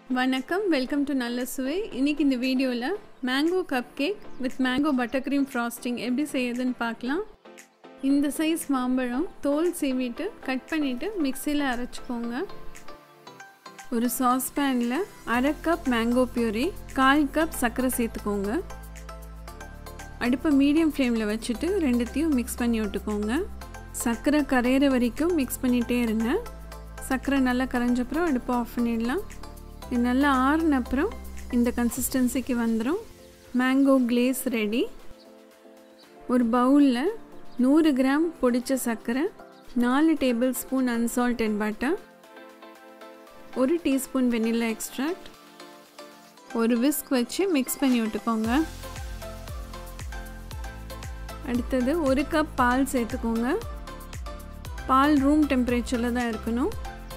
வணக்கம் welcome to நல்ல சுவை இன்றைக்கி இந்த வீடியோவில் mango cup cake with mango butter cream frosting எப்படி செய்யுதுன்னு பார்க்கலாம் இந்த சைஸ் மாம்பழம் தோல் சீவிட்டு கட் பண்ணிவிட்டு மிக்சியில் அரைச்சிக்கோங்க ஒரு சாஸ்பேனில் அரை கப் மேங்கோ பியூரி கால் கப் சர்க்கரை சேர்த்துக்கோங்க அடுப்பை மீடியம் ஃப்ளேமில் வச்சுட்டு ரெண்டுத்தையும் மிக்ஸ் பண்ணி விட்டுக்கோங்க சர்க்கரை கரையிற வரைக்கும் மிக்ஸ் பண்ணிகிட்டே இருங்க சர்க்கரை நல்லா கரைஞ்சப்புறம் அடுப்பை ஆஃப் பண்ணிடலாம் இது நல்லா ஆறுன அப்புறம் இந்த கன்சிஸ்டன்சிக்கு வந்துடும் மேங்கோ கிளேஸ் ரெடி ஒரு பவுலில் நூறு கிராம் பொடிச்ச சர்க்கரை நாலு டேபிள் ஸ்பூன் அன்சால்டட் பட்டர் ஒரு டீஸ்பூன் வெனிலா எக்ஸ்ட்ராக்ட் ஒரு விஸ்க் வச்சு மிக்ஸ் பண்ணி விட்டுக்கோங்க அடுத்தது ஒரு கப் பால் சேர்த்துக்கோங்க பால் ரூம் டெம்பரேச்சரில் தான் இருக்கணும்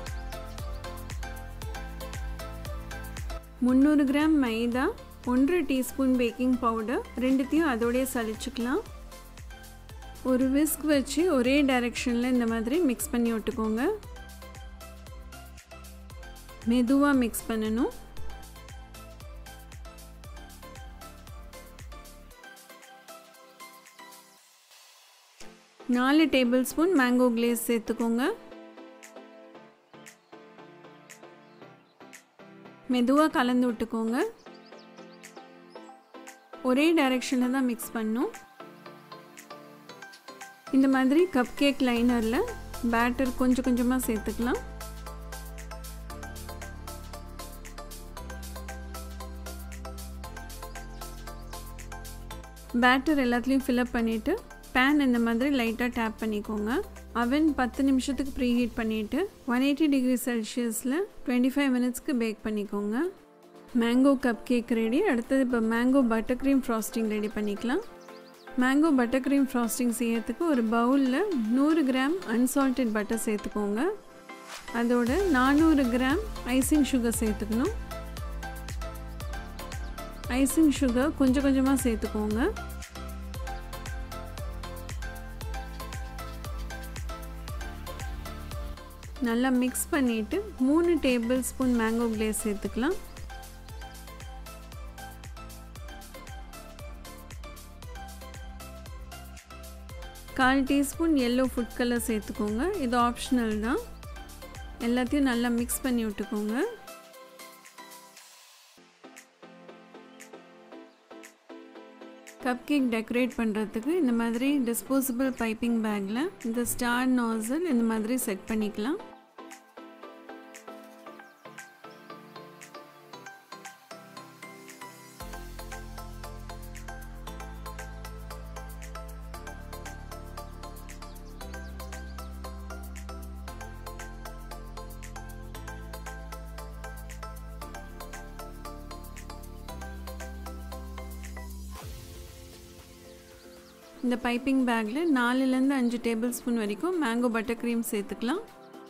முந்நூறு கிராம் மைதா ஒன்றரை டீஸ்பூன் பேக்கிங் பவுடர் ரெண்டுத்தையும் அதோடய சளிச்சுக்கலாம் ஒரு விஸ்க் வச்சு ஒரே டைரெக்ஷனில் இந்த மாதிரி மிக்ஸ் பண்ணி விட்டுக்கோங்க மெதுவாக மிக்ஸ் பண்ணணும் நாலு டேபிள் ஸ்பூன் மேங்கோ கிளேஸ் சேர்த்துக்கோங்க மெதுவாக கலந்து விட்டுக்கோங்க ஒரே டைரெக்ஷனில் தான் மிக்ஸ் பண்ணும் இந்த மாதிரி கப் கேக் லைனரில் பேட்டர் கொஞ்சம் கொஞ்சமாக சேர்த்துக்கலாம் பேட்டர் எல்லாத்துலேயும் ஃபில்அப் பண்ணிவிட்டு பேன் இந்த மாதிரி லைட்டாக டேப் பண்ணிக்கோங்க அவன் பத்து நிமிஷத்துக்கு ப்ரீ ஹீட் பண்ணிவிட்டு ஒன் எயிட்டி டிகிரி செல்சியஸில் டுவெண்ட்டி ஃபைவ் மினிட்ஸ்க்கு பேக் பண்ணிக்கோங்க மேங்கோ கப் கேக் ரெடி அடுத்தது இப்போ mango butter cream frosting ready பண்ணிக்கலாம் மேங்கோ பட்டர் க்ரீம் ஃப்ராஸ்டிங் செய்யறதுக்கு ஒரு பவுலில் நூறு கிராம் அன்சால்டட் பட்டர் சேர்த்துக்கோங்க அதோட நானூறு கிராம் ஐசிங் சுகர் சேர்த்துக்கணும் ஐசிங் சுகர் கொஞ்சம் கொஞ்சமாக சேர்த்துக்கோங்க நல்லா மிக்ஸ் பண்ணிவிட்டு மூணு டேபிள் ஸ்பூன் மேங்கோ கிளேஸ் சேர்த்துக்கலாம் கால் டீஸ்பூன் எல்லோ ஃபுட் கலர் சேர்த்துக்கோங்க இது ஆப்ஷனல் தான் எல்லாத்தையும் நல்லா மிக்ஸ் பண்ணி விட்டுக்கோங்க கப் கேக் டெக்கரேட் பண்ணுறதுக்கு இந்த மாதிரி டிஸ்போசபிள் பைப்பிங் பேக்கில் இந்த ஸ்டார் நாசல் இந்த மாதிரி செட் பண்ணிக்கலாம் இந்த பைப்பிங் பேக்கில் நாலுலேருந்து அஞ்சு டேபிள் ஸ்பூன் வரைக்கும் மேங்கோ பட்டர் க்ரீம் சேர்த்துக்கலாம்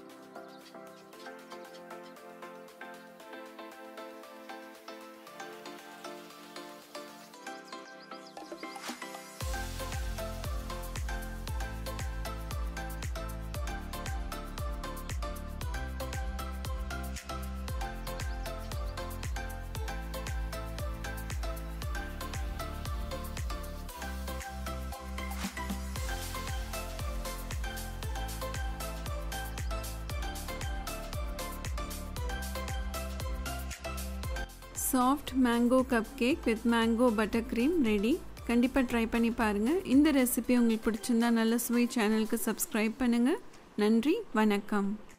soft mango cup cake with mango butter cream ready கண்டிப்பாக ட்ரை பண்ணி பாருங்கள் இந்த ரெசிபி உங்களுக்கு பிடிச்சிருந்தா நல்ல சுவை சேனலுக்கு சப்ஸ்கிரைப் பண்ணுங்கள் நன்றி வணக்கம்